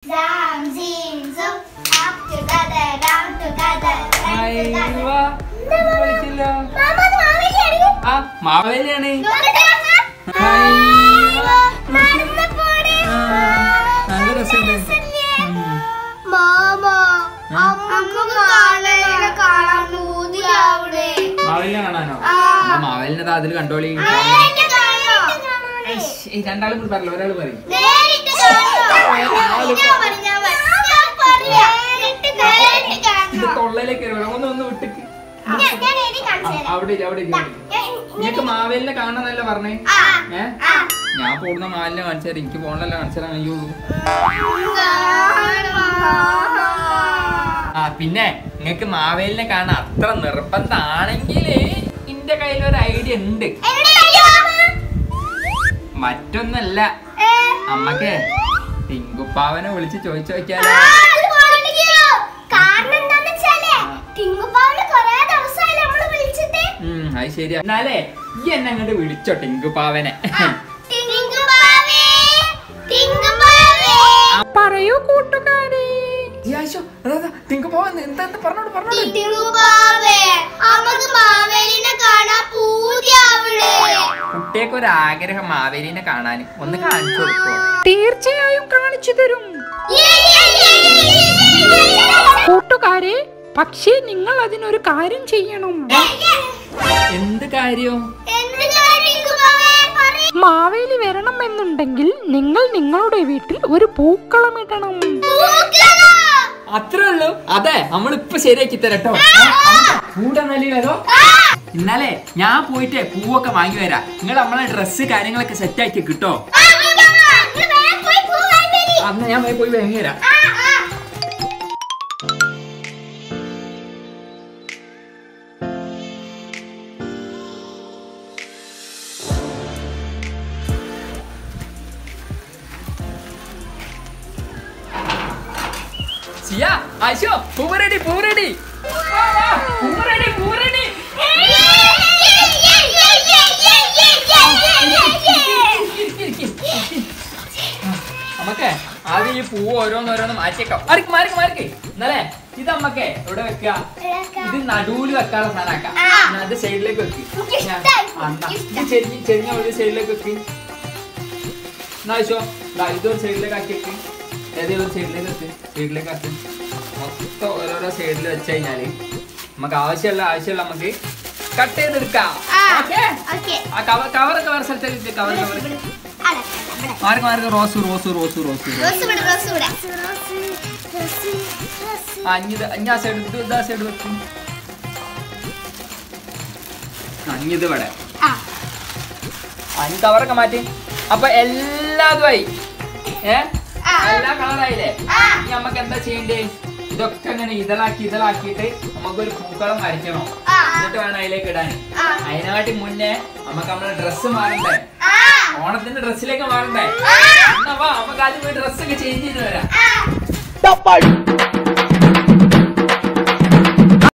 Zam, zim, zoom. Up together, down together, right together. അയ്യവാ, കളിക്കില്ല. Mama, അത് മാവേലിയാണ്. ആ മാവേലിയാണ് ഇങ്ങോട്ട് വാ. അയ്യവാ. നടന്ന് പോടെ. ആ, നല്ല രസമുണ്ട് രസല്ലേ? ഉം. മാമ അമ്മക്ക് കാണാനെ കാണാൻ പൂതിയാവണേ മാവേലിനെ കാണാനോ ആ. എന്നാ മാവേലിനെ ദാ അതിൽ കണ്ടോളി നേരിട്ട് കാണോ ഏയ്, ഈ രണ്ടാളും കൂടി പറയല്ലോ ഒരാൾ പറയും നേരിട്ട് കാണോ ഞാൻ പറഞ്ഞു ഞാൻ പറഞ്ഞു ഞാൻ പറയാ നേരിട്ട് നേരിട്ട് ഇത് കാണോ തൊള്ളയിലേക്ക് വരണം. ഒന്ന് ഒന്ന് വിട്ടിക്ക് ഞാൻ ഞാൻ എഴുതി കാണിച്ചു തരാം അവിടെ ഇരി, അവിടെ ഇരി, അവിടെ ഇരി. നിങ്ങക്ക് മാവേലിനെ കാണാനല്ല പറഞ്ഞേ ആ ഏ ആ ഞാൻ പോകുന്ന മാലിനെ കാണിച്ചാൽ എനിക്ക് പോകണല്ലോ കാണിച്ചാൽ കഴിയുള്ളൂ ആ പിന്നെ നിങ്ങക്ക് മാവേലിനെ കാണാൻ അത്ര നിർബന്ധാണെങ്കിൽ ഇന്റെ കയ്യിൽ ഒരു ഐഡിയ ഉണ്ട് മറ്റൊന്നല്ല അമ്മക്ക് ടിങ്കുപ്പാവനെ വിളിച്ച് ചോദിച്ചു നോക്കിയാലോ കാരണം എന്താന്ന് വെച്ചാലേ ടിങ്കുപ്പാവിന് കൊറേ ദിവസമായില്ലേ നമ്മള് വിളിച്ചിട്ട് ഉം അത് ശരിയാ എന്നാലേ ഈ എന്നെ അങ്ങോട്ട് വിളിച്ചോ ടിങ്കുപ്പാവനെ ടിങ്കുപ്പാവേ ടിങ്കുപ്പാവേ പറയൂ കൂട്ടുകാരെ ടിങ്കുപ്പാവൻ എന്താ എന്താ പറഞ്ഞോട് പറഞ്ഞോട് ടിങ്കുപ്പാവേ നമുക്ക് മാവേലിനെ കാണാൻ പൂതിയാവിടേ കുട്ടിയൊക്കെ ഒരു ആഗ്രഹം മാവേലിനെ കാണാൻ ഒന്ന് കാണിച്ചു കൊടുക്കോ തീർച്ചയായും കാണിച്ചു തരും കൂട്ടുകാരെ പക്ഷേ നിങ്ങൾ അതിനൊരു കാര്യം ചെയ്യണം എന്ത് കാര്യം മാവേലി വരണം എന്നുണ്ടെങ്കിൽ നിങ്ങൾ നിങ്ങളുടെ വീട്ടിൽ ഒരു പൂക്കളമിടണം അത്രേ ഉള്ളൂ അതെ നമ്മളിപ്പൊ ശരിയാക്കി തരട്ടോ കൂടെ നല്ലതോ ഇന്നലെ ഞാൻ പോയിട്ട് പൂവൊക്കെ വാങ്ങി വരാം നിങ്ങൾ നമ്മളെ ഡ്രസ്സ് കാര്യങ്ങളൊക്കെ സെറ്റ് ആക്കി കിട്ടോ അന്ന് ഞാൻ പോയി പോയി വാങ്ങി വരാം സിയ ആശോ പൂവ് റെഡി പൂവ് റെഡി പൂവ് റെഡി പൂവ് റെഡി നമുക്ക് ആദ്യം ഈ പൂവ് ഓരോന്നോരോന്ന് മാറ്റിയേക്കാം മാറിക്ക് മാറിക്ക് മാറിക്ക് ഇന്നലെ ഇത് അമ്മക്കെ എവിടെ വെക്കുക ഇത് നടുവില് വെക്കാനുള്ള സാധനാക്കാം ആ. ഞാൻ അത് സൈഡിലേക്ക് വെക്ക് എനിക്ക് ഞാൻ- ഇഷ്ടായി. ആ, എന്നാ, എനിക്ക് ഇത് ചെരിഞ്ഞ് ചെരിഞ്ഞ ഒരു സൈഡിലേക്ക് വെക്ക് എന്നാശോ ഇതൊരു സൈഡിലേക്ക് ആക്കി വെക്ക് ഏതേ ഒരു സൈഡിലേക്ക് വെക്ക് സൈഡിലേക്ക് ആക്കി മൊത്തം ഓരോരോ സൈഡിൽ വെച്ച് കഴിഞ്ഞാല് നമുക്ക് ആവശ്യമുള്ള ആവശ്യമുള്ള നമുക്ക് കട്ട് ചെയ്തെടുക്കാം ഓക്കേ? ആ കവർ കവറൊക്കെ വേറെ സ്ഥലത്തേക്ക് cover cover mark mark rose rose rose rose ആ അഞ്ഞിത് അഞ്ഞാ സൈഡ് ഇത് ഇതാ സൈഡ് വെക്കും അഞ്ഞിത് ഇവിടെ അഞ്ഞ് കവറൊക്കെ മാറ്റി അപ്പൊ എല്ലാതുമായി ഏ ആ. എല്ലാ കളറായില്ലേ ആ. ഇനി നമുക്ക് എന്താ ചെയ്യണ്ടേ ഇതൊക്കെ ഇങ്ങനെ ഇതളാക്കി ഇതളാക്കിയിട്ട് നമുക്കൊരു പൂക്കളം വരയ്ക്കണോ ആ. എന്നിട്ട് വേണം അതിലേക്ക് ഇടാൻ ആ. അതിനാട്ടി മുന്നേ നമുക്ക് നമ്മുടെ ഡ്രസ്സ് മാറണ്ടേ ഓണത്തിന്റെ ഡ്രസ്സിലേക്ക് മാറണ്ടേ ആ. എന്നാ വാ നമുക്ക് ആദ്യം പോയി ഡ്രസ്സൊക്കെ ചേഞ്ച് ചെയ്ത് വരാം ആ